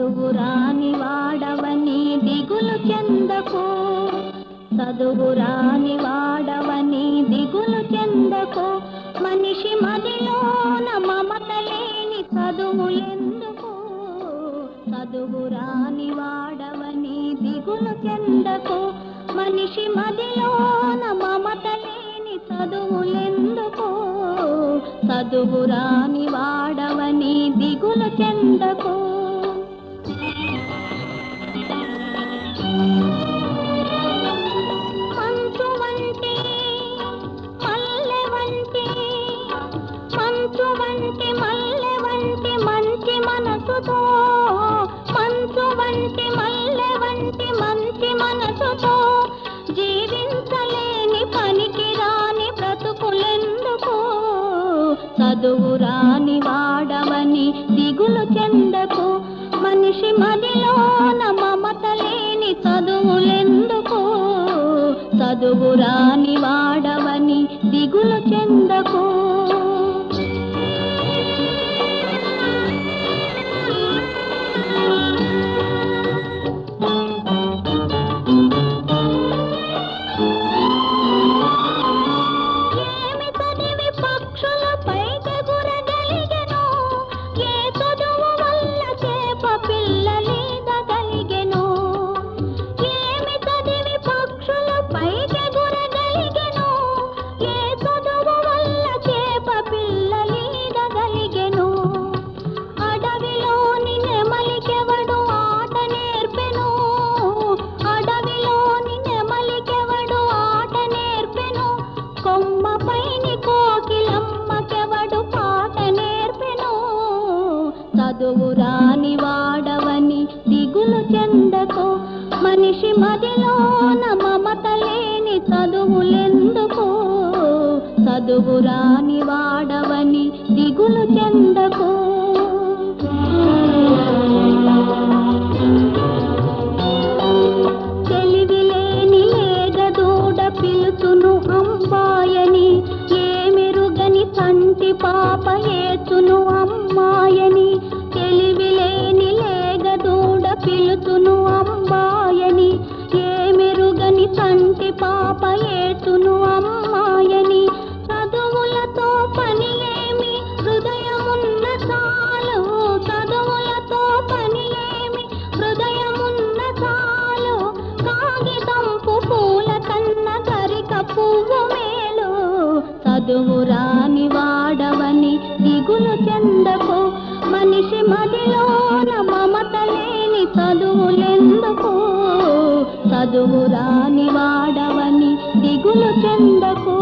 చదువు రాని వాడవని దిగులు చెందకు చదువు రాని వాడవని దిగులు చెందకు మనిషి మదిలోన మమత లేని చదువులెందుకు చదువు రాని వాడవని దిగులు చెందకు మనిషి మదిలోన మమత లేని చదువులెందుకు చదువు రాని వాడవని దిగులు చెందకు మంచు వంటి మల్లె వంటి మంచు వంటి మల్లె వంటి మంచి మనసుతో మంచు వంటి మల్లె వంటి మంచి మనసుతో జీవించలేని పనికి రాని బ్రతుకులెందుకు చదువు రాని వాడవని దిగులు చెందకు మనిషి మదిలోన మమత లేని చదువులెందుకు చదువు రాని వాడవని దిగులు చెందకు ఏమి చదివి పక్షులపై ఎగురగలిగెను? ఏ చదువు వల్ల చేప పిల్లలీదగలిగెను? ఏమి చదివి పక్షులపై ఎగురగలిగెను? ఏ చదువు వల్ల చేప పిల్లలీదగలిగెను? అడవిలోని నెమలికెవడు ఆట నేర్పెను అడవిలోని నెమలికెవడు ఆట నేర్పెను కొమ్మపైని కోకిలమ్మకెవడు పాట నేర్పెను చదువు రాని వాడవని దిగులు చెందకు మనిషి మదిలోన మమత లేని చదువులెందుకు చదువు రాని వాడవని దిగులు చెందకు తెలివిలేని లేగదూడ పిలుచును అంబాయని ఏమెరుగని కంటి పాప ఏచును అమ్మాయని తెలివిలేని లేగదూడ పిలుచును అంబాయని ఏమెరుగని కంటి పాప ఏచును అమ్మాయని చదువులతో పని ఏమి హృదయమున్న చాలు చదువులతో పని ఏమి హృదయమున్న చాలు కాగితంపు పూల కన్న గరిక పువ్వు మేలు చదువు రాని వాడవని దిగులు చెందకు మనిషి మదిలోన మమత లేని చదువులెందుకు చదువు రాని వాడవని దిగులు చెందకు